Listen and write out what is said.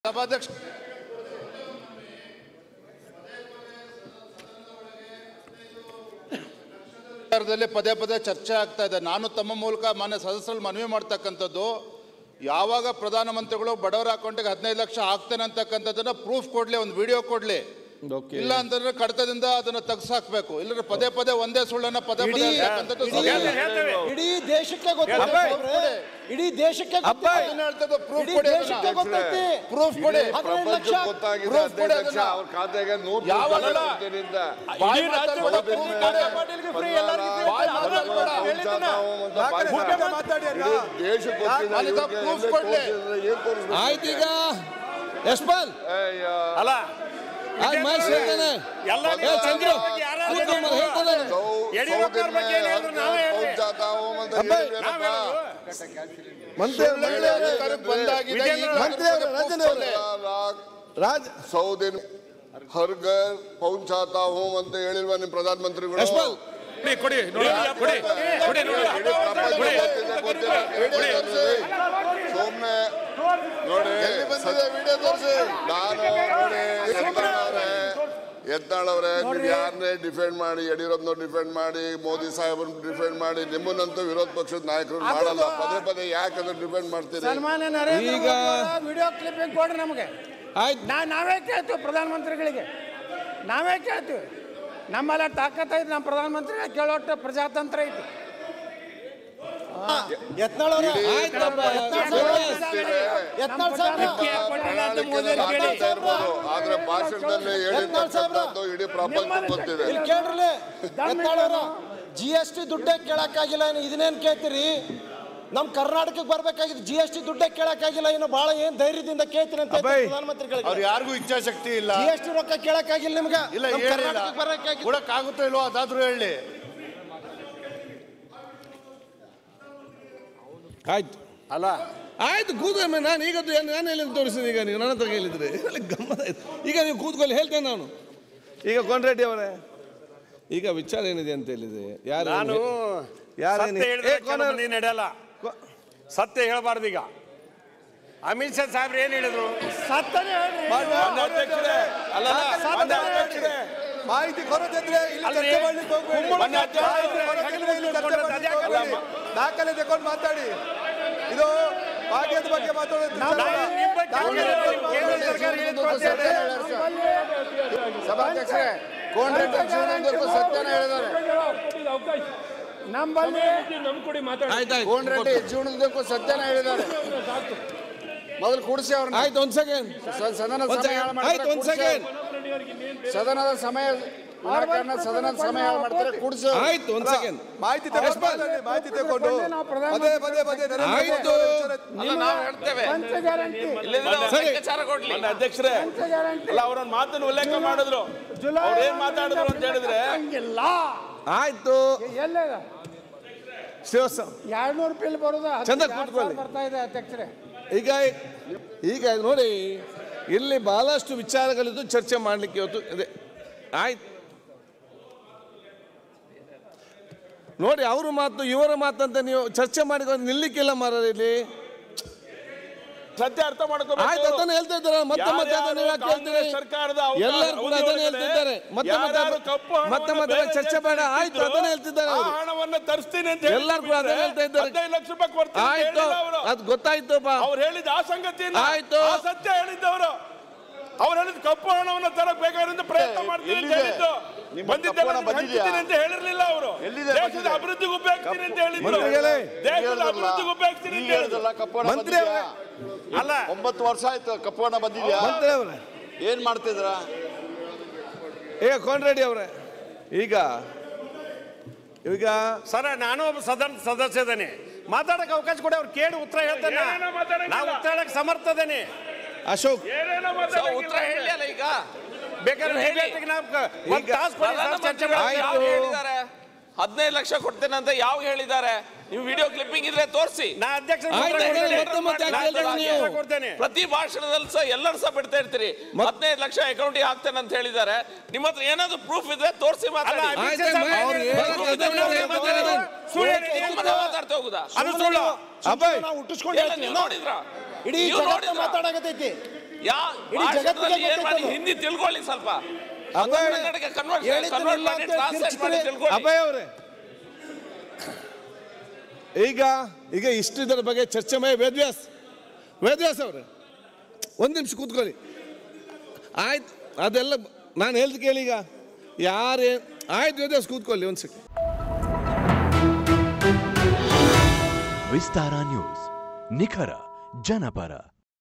ಸಭಾಧ್ಯಕ್ಷ ವಿಚಾರದಲ್ಲಿ ಪದೇ ಪದೇ ಚರ್ಚೆ ಆಗ್ತಾ ಇದೆ ನಾನು ತಮ್ಮ ಮೂಲಕ ಮಾನ್ಯ ಸದಸ್ಯರಲ್ಲಿ ಮನವಿ ಮಾಡ್ತಕ್ಕಂಥದ್ದು ಯಾವಾಗ ಪ್ರಧಾನಮಂತ್ರಿಗಳು ಬಡವರ ಅಕೌಂಟಿಗೆ ಹದಿನೈದು ಲಕ್ಷ ಹಾಕ್ತೇನೆ ಅಂತಕ್ಕಂಥದ್ದನ್ನ ಪ್ರೂಫ್ ಕೊಡ್ಲಿ ಒಂದು ವಿಡಿಯೋ ಕೊಡ್ಲಿ ಇಲ್ಲ ಅಂತಂದ್ರೆ ಕಡತದಿಂದ ಅದನ್ನ ತೆಗ್ಸಾಕ್ಬೇಕು ಇಲ್ಲದ್ರೆ ಪದೇ ಪದೇ ಒಂದೇ ಸುಳ್ಳನ್ನ ಪದೇ ಪದೇ ಇಡೀ- ಹೇಳ್ತಕ್ಕಂಥದ್ದು ಇಡೀ- ಸರಿಯಲ್ಲ. ಇಡೀ ದೇಶಕ್ಕೆ ಗೊತ್ತಿದೆ ಅಬ್ಬಾಯ್. ಸಾಹೇಬ್ರೆ. ಇಡೀ ದೇಶಕ್ಕೆ ಅಬ್ಬಾಯ್. ಅದನ್ನ ಹೇಳ್ತದ್ದು proof ಇಡೀ ಕೊಡಿ ದೇಶಕ್ಕೆ ಅದನ್ನ. ಗೊತ್ತೈತಿ ಪ್ರೂಫ್ ಕೊಡಿ ಹದಿನೈದು ಲಕ್ಷ ಪ್ರಪಂಚ ಗೊತ್ತಾಗಿದೆ proof ಹದಿನೈದು ಕೊಡಿ ಲಕ್ಷ ಅದನ್ನ. ಅವ್ರ ಖಾತೆಗೆ ನೂರು ಯಾವಾಗ ರೂಪಾಯಿ ಕೊಡ್ತೀನಿಂದ. ಬಾಯಿ ಇಡೀ ಮಾತಾಡ್ಬೇಡ, ರಾಜ್ಯ proof ಕೊಡ್ತೀನಿ. ಕೊಡಿ. ಪಾಟೀಲ್ಗೆ free, ಎಲ್ಲರಿಗೂ free. ಬಾಯಿ ಮಾತಾಡ್ಬೇಡ. ಪಂಚಾತಾವು ಅಂತ ಬಾಯಿ ಮುಖ್ಯ ಮಾತಾಡಿ ಅಣ್ಣ. ಇಡೀ ದೇಶಕ್ಕೆ ಗೊತ್ತಿದೆ ಅಲ್ಲಿ ಇವ್ರಿಗೆ proof ಎಲ್ಲೇ ಕೊಡ್ಲಿ. ತೋರಿಸಿದ್ರೆ ಏನ್ ತೋರಿಸ್ಬೇಕು? ಆಯ್ತೀಗ ಯಶ್ಪಾಲ್ ಅಯ್ಯ. ಅಲ್ಲ ಆಯ್ತು ಮಹೇಶ್ ಹೇಳ್ತಾನೆ ಎಲ್ಲ ಏ ಚಂದ್ರು ಯಾರು ಕೂತ್ಕೊಂಡ್ ಬಾ, ಹೇಳ್ತಾನೆ ಸೌ- ಯಡಿಯೂರಪ್ಪ ಅವ್ರ ಬಗ್ಗೆ ಏನ್ ಹೇಳಿದ್ರು ನಾವೇ ಹೇಳ್ರಿ. ಪಂಚಾತಾವು ಅಂತ ಅಬ್ಬಾಯ್. ಹೇಳಿದ್ರಪ್ಪ. ಮಂತ್ರಿ ಒಳ್ಳೆ ಅಧಿಕಾರಕ್ಕೆ ಬಂದಾಗಿದೆ. ವಿಜೇಂದ್ರ ಈಗ ಮಂತ್ರಿ ಅವರು, proof ರಂಜನ್ ಅವರೇ. ಕೊಡ್ಲಿ. ರಾಗ್ ರಾಜ್ ಸೌದಿನ ಹರ್ಗರ್ ಪೌಂಚಾತಾ ಹೋಮ್ ಅಂತ ಹೇಳಿಲ್ವಾ ನಿಮ್ ಪ್ರಧಾನಮಂತ್ರಿಗಳು ಯಶ್ಪಾಲ್ ಕೊಡಿ ಕೊಡಿ ನೋಡಿ ಕೊಡಿ ಕೊಡಿ ನೋಡಿ ಇಡೀ ಪ್ರಪಂಚ ಗೊತ್ತಿದೆ, ಗೊತ್ತಿಲ್ಲ. ಸುಮ್ನೆ ನೋಡಿ ಎಲ್ಲಿ ಬಂದಿದೆ ವಿಡಿಯೋ ತೋರಿಸಿ ನಾನು ನೋಡಿ ಯತ್ನಾಳವ್ರೆ ಯತ್ನಾಳವ್ರೆ ನೀವು ಯಾರನ್ನೇ ಡಿಫೆಂಡ್ ಮಾಡಿ ಯಡಿಯೂರಪ್ಪನವ್ರು ಡಿಫೆಂಡ್ ಮಾಡಿ ಮೋದಿ ಸಾಹೇಬ್ರನ್ನ ಡಿಫೆಂಡ್ ಮಾಡಿ ನಿಮ್ಮನ್ನಂತೂ ವಿರೋಧ ಪಕ್ಷದ ನಾಯಕರು ಮಾಡಲ್ಲ ಪದೇ ಪದೇ ಯಾಕಂದ್ರೆ ಡಿಫೆಂಡ್ ಮಾಡ್ತೀರಿ ಸನ್ಮಾನ್ಯ ನರೇಂದ್ರ ಈಗ- ವಿಡಿಯೋ ಕ್ಲಿಪ್ಪಿಂಗ್ ಕೊಡ್ರಿ ನಮಗೆ ಆಯ್ತು ನಾ ನಾವೇ ಕೇಳ್ತೀವಿ ಪ್ರಧಾನಮಂತ್ರಿಗಳಿಗೆ ನಾವೇ ಕೇಳ್ತೀವಿ ನಮ್ಮೆಲ್ಲ ತಾಕತ್ ಐತಿ ನಮ್ಮ ಪ್ರಧಾನಮಂತ್ರಿಗಳಿಗೆ ಕೇಳೋಷ್ಟು ಪ್ರಜಾತಂತ್ರ ಐತಿ ಆಯ್ತಪ್ಪ ಯತ್ನಾಳ್ ಸಾಹೇಬ್ರ ಮಾತಾಡ್ತಾ ಇರ್ಬೋದು ಆದ್ರೆ ಭಾಷಣದಲ್ಲಿ ಹೇಳಿರ್ತಕ್ಕಂಥದ್ದು ಇಡೀ ಪ್ರಪಂಚ ಗೊತ್ತಿದೆ ಇಲ್ಲಿ ಕೇಳ್ರಲಿ ಯತ್ನಾಳವ್ರ ಜಿ ಎಸ್ ಟಿ ದುಡ್ಡೇ ಕೇಳಕ್ಕಾಗಿಲ್ಲ ಇನ್ನು ಇದನ್ನೇನ್ ಕೇಳ್ತೀರಿ ನಮ್ ಕರ್ನಾಟಕಕ್ಕೆ ಬರ್ಬೇಕಾಗಿದ್ದು ಜಿ ಎಸ್ ಟಿ ದುಡ್ಡೇ ಕೇಳಕ್ಕಾಗಿಲ್ಲ ಇನ್ನು ಬಹಳ ಏನ್ ಧೈರ್ಯದಿಂದ ಕೇಳ್ತೀನಿ ಅಂತ ಹೇಳ್ತೀರಿ ಪ್ರಧಾನಮಂತ್ರಿಗಳಿಗೆ ಅವ್ರು ಯಾರಿಗೂ ಇಚ್ಛಾಶಕ್ತಿ ಇಲ್ಲ ಜಿ ಎಸ್ ಟಿ ರೊಕ್ಕ ಕೇಳಕ್ಕಾಗಿಲ್ಲ ನಿಮ್ಗೆ ಇಲ್ಲ ನಮ್ ಹೇಳಿಲ್ಲ ಕರ್ನಾಟಕಕ್ಕೆ ಬರ್ಬೇಕಾಗಿದ್ದು ಕೊಡಕ್ಕಾಗುತ್ತೋ ಇಲ್ವೋ ಅದಾದ್ರೂ ಹೇಳಿ ಆಯ್ತು ಅಲ್ಲ ಆಯ್ತು ಕೂತ್ಕೊಳ್ಳಿ ನಾನು ಈಗ ನಾನು ಹೇಳಿ ತೋರಿಸಿದೆ ಈಗ ನೀವು ನನ್ನ ಹತ್ರ ಹೇಳಿದ್ರಿ ಗಮ್ಮತ್ ಆಯ್ತು ಈಗ ನೀವು ಕೂತ್ಕೊಳ್ಳಿ ಹೇಳ್ತೇನೆ ನಾನು ಈಗ ಕೊಂಡ್ರೆಡ್ಡಿ ಅವರೇ ಈಗ ವಿಚಾರ ಏನಿದೆ ಅಂತ ಹೇಳಿದೆ ಯಾರು ನಾನು ಯಾರು ಸತ್ಯ ಹೇಳಿದ್ರೆ ಕೆಲವು ಮಂದಿ ನಡೆಯಲ್ಲ ಸತ್ಯ ಹೇಳಬಾರ್ದು ಈಗ ಅಮಿತ್ ಶಾ ಸಾಹೇಬ್ರು ಏನ್ ಹೇಳಿದ್ರು ಸತ್ತನೇ ಹೇಳ್ರಿ ಮಾಹಿತಿ ಕೊರತೆ ಇದ್ರೆ ಇಲ್ಲಿ ಅಲ್ರಿ, ಚರ್ಚೆ ಮಾಡ್ಲಿಕ್ಕೆ ಹೋಗ್ಬೇಡಿ. ಕುಂಬಳ ಮಾಹಿತಿ ಜಾತ್ರೆ ಕೊರತೆ ಇದ್ರೆ ಇಲ್ಲಿ ಚರ್ಚೆ ಕೊಡ್ತಾರೆ, ಮಾಡ್ಲಿಕ್ಕೆ ಅದ್ಯಾಕಲ್ಲ? ಹೋಗ್ಬೇಡಿ. ದಾಖಲೆ ತಗೊಂಡು ಮಾತಾಡಿ ಇದು ಭಾಗ್ಯದ ಬಗ್ಗೆ ಮಾತಾಡೋದು ನಾವು ನಿಮ್ಮ ಬಗ್ಗೆ ಕೇಂದ್ರ ಸರ್ಕಾರ ಹೇಳಿದ್ದು ಗೊತ್ತಿದೆ. ಸಭಾಧ್ಯಕ್ಷರೇ ಕೋನ್ರೆಡ್ಡಿ ಜೀವನದುದ್ದಕ್ಕೂ ಸತ್ಯನ ಹೇಳಿದ್ದಾರೆ ನಮ್ಮಲ್ಲಿ ಆಯ್ತಾಯ್ತು ಕೋನ್ರೆಡ್ಡಿ ಜೀವನದುದ್ದಕ್ಕೂ ಸತ್ಯನ ಹೇಳಿದ್ದಾರೆ ಮೊದಲು ಕೂಡಿಸಿ ಅವ್ರನ್ನ ಆಯ್ತು ಒಂದ್ ಸೆಕೆಂಡ್ ಸ- ಸದನದ ಒಂದ್ ಸಮಯ ಹಾಳು ಸೆಕೆಂಡ್ ಆಯ್ತು ಮಾಡ್ತಾರೆ ಒಂದ್ ಕೂಡ್ಸಿ. ಸೆಕೆಂಡ್ ಸದನದ ಸಮಯ ವಿನಾಕಾರಣ ಸದನದ ಸಮಯ ಹಾಳು ಮಾಡ್ತಾರೆ ಕೂಡಿಸಿ ಆಯ್ತು ಒಂದ್ ಸೆಕೆಂಡ್ ಮಾಹಿತಿ ತಗೊಂಡು ಮಾತಾಡಿ ಮಾಹಿತಿ ತಗೊಂಡು ನಾವು ಪ್ರಧಾನ ಪದೇ ಪದೇ ಪದೇ ನರೇಂದ್ರ ಮೋದಿ ಆಯ್ತು. ಅವರ ವಿಚಾರ- ನಾವು ಹೇಳ್ತೇವೆ ಪಂಚ ಗ್ಯಾರಂಟಿ ಸರಿ. ಲೆಕ್ಕಾಚಾರ ಕೊಡ್ಲಿ ಅಧ್ಯಕ್ಷರೇ ಪಂಚ ಗ್ಯಾರಂಟಿ ಅಲ್ಲ ಅವ್ರೊಂದು ಮಾತನ್ನು ಉಲ್ಲೇಖ ಮಾಡಿದ್ರು ಜುಲೈ ಅವ್ರು ಏನ್ ಮಾತಾಡಿದ್ರು ಅಂತ ಹೇಳಿದ್ರೆ ಹಂಗಿಲ್ಲ ಆಯ್ತು ಎಲ್ಲ ಶಿವಸ ಎರಡ್ನೂರು ಬಿಲ್ ಬರೋದು ಹತ್ತು ಚಂದ ಎರಡು ಕೂತ್ಕೊಳ್ಳಿ. ಸಾವಿರ ಬರ್ತಾ ಇದೆ ಅಧ್ಯಕ್ಷರೇ ಈಗ ಈಗ ನೋಡಿ ಇಲ್ಲಿ ಬಹಳಷ್ಟು ವಿಚಾರಗಳಿದ್ದು ಚರ್ಚೆ ಮಾಡಲಿಕ್ಕೆ ಇವತ್ತು ಇದೆ ಆಯ್ತು ನೋಡಿ ಅವ್ರ ಮಾತು ಇವರ ಮಾತಂತ ನೀವು ಚರ್ಚೆ ಮಾಡಿ ನಿಲ್ಲಿಕ್ಕಿಲ್ಲ ಮಾರ ಇಲ್ಲಿ ಸತ್ಯ ಅರ್ಥ ಆಯ್ತು ಅದನ್ನ ಹೇಳ್ತಾ ಇದ್ದಾರೆ ಮತ್ತೆ ಮತ್ತೆ ಅದನ್ನ ಯಾಕೆ ಹೇಳ್ತೀರಿ ಸರ್ಕಾರದ ಎಲ್ಲರೂ ಕೂಡ ಅದನ್ನ ಹೇಳ್ತಿದ್ದಾರೆ ಮತ್ತೆ ಮತ್ತೆ ಮತ್ತೆ ಮತ್ತೆ ಚರ್ಚೆ ಬೇಡ ಆಯ್ತು ಅದನ್ನ ಹೇಳ್ತಿದ್ದಾರೆ ಅವರು ಹಣವನ್ನ ತರಿಸ್ತೀನಿ ಅಂತ ಎಲ್ಲರೂ ಕೂಡ ಅದನ್ನ ಹೇಳ್ತಾ ಇದ್ದಾರೆ. ಹದಿನೈದು ಲಕ್ಷ ರೂಪಾಯಿ ಕೊಡ್ತೀನಿ ಅಂತ ಆಯ್ತು ಹೇಳಿಲ್ಲ ಅವರು ಅದು ಗೊತ್ತಾಯ್ತು ಬಾ ಅವ್ರು ಹೇಳಿದ ಆ ಸಂಗತಿಯನ್ನ ಆಯ್ತು. ಆ ಸತ್ಯ ಹೇಳಿದ್ದವರು ಅವ್ರು ಹೇಳಿದ ಕಪ್ಪು ಹಣವನ್ನ ತರಕ್ ಬೇಕಾದ್ರಿಂದ ಪ್ರಯತ್ನ ಮಾಡ್ತೀನಿ ಅಂತ ಹೇಳಿದ್ದು ನಿಮ್ಮ ಬಂದಿದ್ದೆಲ್ಲ ಕಪ್ಪು ಹಣ ಬಂದಿದ್ಯಾ? ಹಂಚ್ತೀನಿ ಅಂತ ಹೇಳಿರ್ಲಿಲ್ಲ ಅವರು ಎಲ್ಲಿದೆ ದೇಶದ ಬಂದಿದೆ? ಅಭಿವೃದ್ಧಿಗೆ ಉಪಯೋಗಿಸ್ತೀನಿ ಅಂತ ಹೇಳಿದ್ರು ಮಂತ್ರಿಗಳೇ, ದೇಶದ ಅಭಿವೃದ್ಧಿಗೆ ಉಪಯೋಗಿಸ್ತೀನಿ ಅಂತ ಹೇಳಿದ್ರು ಕಪ್ಪಣ ಮಂತ್ರಿ ಅವರೇ. ಅಲ್ಲ ಒಂಬತ್ತು ವರ್ಷ ಆಯ್ತು ಕಪ್ಪಣ ಬಂದಿದ್ಯಾ ಮಂತ್ರಿ ಅವರೇ ಏನ್ ಮಾಡ್ತಿದ್ರ ಈಗ ಕೊಂಡ್ರೆಡ್ಡಿ ಅವರೇ ಈಗ ಈಗ ಸರ ನಾನು ಒಬ್ಬ ಸದನ ಸದಸ್ಯದೇನೆ ಮಾತಾಡಕ್ಕೆ ಅವಕಾಶ ಕೊಡಿ ಅವ್ರು ಕೇಳಿ ಉತ್ತರ ಹೇಳ್ತೇನೆ ನಾವು ಉತ್ತರ ಹೇಳಕ್ ಸಮರ್ಥದೇನೆ ಅಶೋಕ್ ಉತ್ತರ ಹೇಳಿ ಅಲ್ಲ ಈಗ ಬೇಕಾದ್ರೆ ಹೇಳಿ. ಹೇಳಿ ನಾವು ಒಂದು ತಾಸು ಕೊಡಿ ಸರ್, ಚರ್ಚೆ ಪ್ರಧಾನಮಂತ್ರಿಗಳು ಮಾಡಿ. ಯಾವಾಗ ಹೇಳಿದ್ದಾರೆ ಹದಿನೈದು ಲಕ್ಷ ಕೊಡ್ತೇನೆ ಅಂತ ಯಾವ ಹೇಳಿದ್ದಾರೆ ನೀವು ವಿಡಿಯೋ ಕ್ಲಿಪ್ಪಿಂಗ್ ಇದ್ರೆ ತೋರಿಸಿ ನಾ ಅಧ್ಯಕ್ಷ ಆಯ್ತು, ಅದನ್ನ ಮತ್ತೆ ಮತ್ತೆ ಯಾಕೆ ಹೇಳ್ತೀರಾ ನೀವು? ಕೊಡ್ತೇನೆ ಪ್ರತಿ ಭಾಷಣದಲ್ಲಿ ಸಹ ಎಲ್ಲರೂ ಸಹ ಬಿಡ್ತಾ ಇರ್ತೀರಿ ಹದಿನೈದು ಲಕ್ಷ ಅಕೌಂಟಿಗೆ ಹಾಕ್ತೇನೆ ಅಂತ ಹೇಳಿದ್ದಾರೆ ನಿಮ್ಮ ಹತ್ರ ಏನಾದ್ರು ಪ್ರೂಫ್ ಇದ್ರೆ ತೋರಿಸಿ ಮಾತಾಡಿ ಅಲ್ಲ, ಆಯ್ತು, ಅಮಿತ್ ಶಾ ಮ- ಅವ್ರು ಸಾಹೇಬ್ರು ಹೇಳೋದು ಅದನ್ನ ಸುಳ್ಳು ಮಾತಾಡೋದು. ಸುಳ್ಳು ಹೇಳಿ ಸುಮ್ಮನೆ ಮಾತಾಡ್ತಾ ಹೋಗುದಾ ಅದು ಸುಳ್ಳು ಅಬ್ಬಾಯ್ ನಾವು ಹುಟ್ಟಿಸ್ಕೊಂಡು ಎಲ್ಲ ನೀವು ನೋಡಿದ್ರ ಇಡೀ ನೀವು ಜಗತ್ತು ನೋಡಿದ್ರಾ? ಮಾತಾಡಕತ್ತೈತಿ ಯಾ ಇಡೀ ಜಗತ್ತಿಗೆ ಭಾಷಣದಲ್ಲಿ ಏನ್ ಮಾಡಿ ಗೊತ್ತೈತೆ ಅದು. ಹಿಂದಿ ತಿಳ್ಕೊಳ್ಳಿ ಸ್ವಲ್ಪ ಅಬ್ಬಾ ಅವ್ರೆ. ಕನ್ನಡಕ್ಕೆ ಕನ್ವರ್ಟ್ ಹೇಳಿದ್ದನ್ನ ಕನ್ವರ್ಟ್ ಇಲ್ಲ ಮಾಡಿ ಅಂತ ಟ್ರಾನ್ಸ್ಲೇಟ್ ಮಾಡಿ ತಿರ್ಚ್ತೀರಿ. ತಿಳ್ಕೊಳ್ಳಿ ಅಭಯ್ ಅವರೇ ಈಗ ಈಗ ಇಷ್ಟು ಇದರ ಬಗ್ಗೆ ಚರ್ಚೆ ಮಾಡಿ ವೇದವ್ಯಾಸ್ ವೇದವ್ಯಾಸ್ ಅವರೇ ಒಂದು ನಿಮಿಷ ಕೂತ್ಕೊಳ್ಳಿ ಆಯ್ತು ಅದೆಲ್ಲ ನಾನು ಹೇಳ್ದು ಕೇಳಿ ಈಗ ಯಾರೇ ಆಯ್ತು ವೇದವ್ಯಾಸ್ ಕೂತ್ಕೊಳ್ಳಿ ಒಂದು ಸೆಕೆಂಡ್ ವಿಸ್ತಾರ ನ್ಯೂಸ್ ನಿಖರ ಜನಪರ